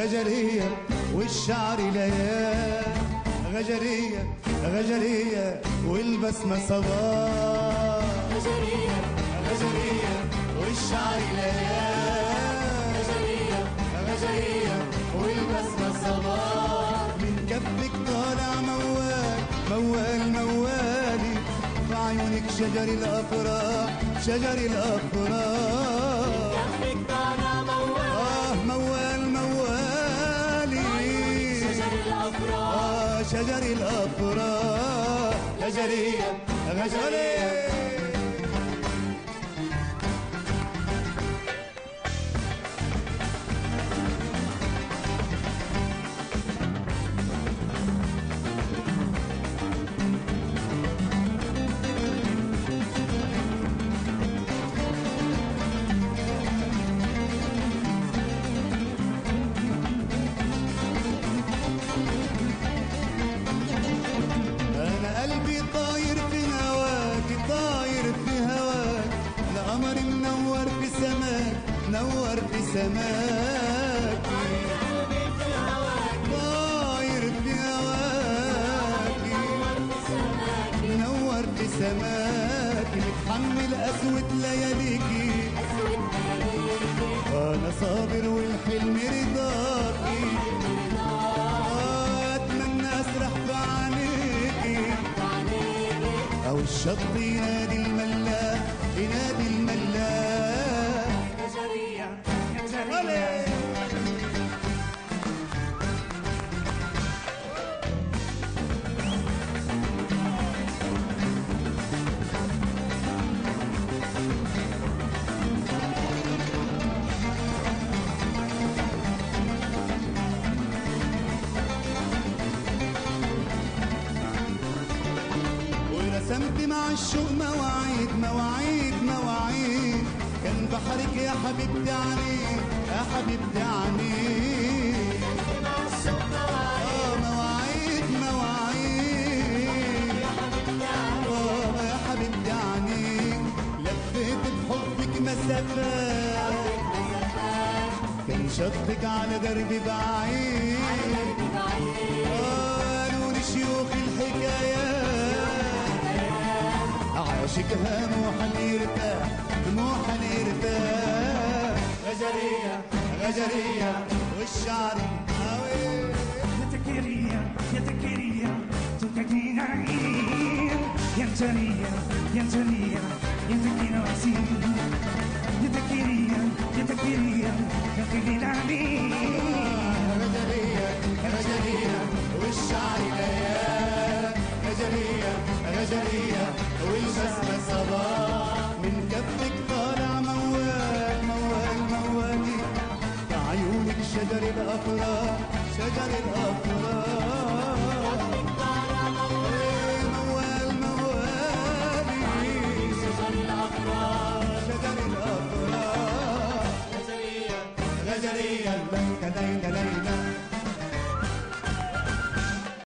غجرية والشعر ليال غجرية غجرية والبسمة صباح غجرية غجرية والشعر ليال غجرية غجرية والبسمة صباح من كفك طالع موال موال موالي في عيونك شجر الأفراح شجر الأفراح كفك طالع موال آه موال موالي شجر الأفراح آه شجر الأفراح غجرية غجرية أنا قلبي طاير في هواك طاير في هواك القمر منور في سماك نور في سماك طاير في هواك منور في سماك متحمل قسوة لياليكي أنا صابر والحلم رضاكي أتمنى أسرح في عينيكي أو الشط ينادي الملاح ينادي الملاح غجرية علي. ورسمت مع الشوق مواعيد مواعيد مواعيد كان بحرك يا حبيبتي عنيد يا حبيبتي عنيد آه مواعيد مواعيد آه يا حبيبتي عنيد لفيت بحبك مسافات كان شطك على درب بعيد قالوا لي شيوخ الحكايات عاشق هموحا يرتاح طموحا يرتاح غجرية غجرية والشعر هاوي Ya te quería, ya te quería, tú te querías ir. Ya tenía, ya tenía, ya te quiero así. Ya te quería, ya te quería, ya te quería ir. غجرية غجرية والشعر ليال غجرية غجرية والبسمة صباح من كفك طالع موال موال موالي في عيونك شجر الأفراح شجر الأفراح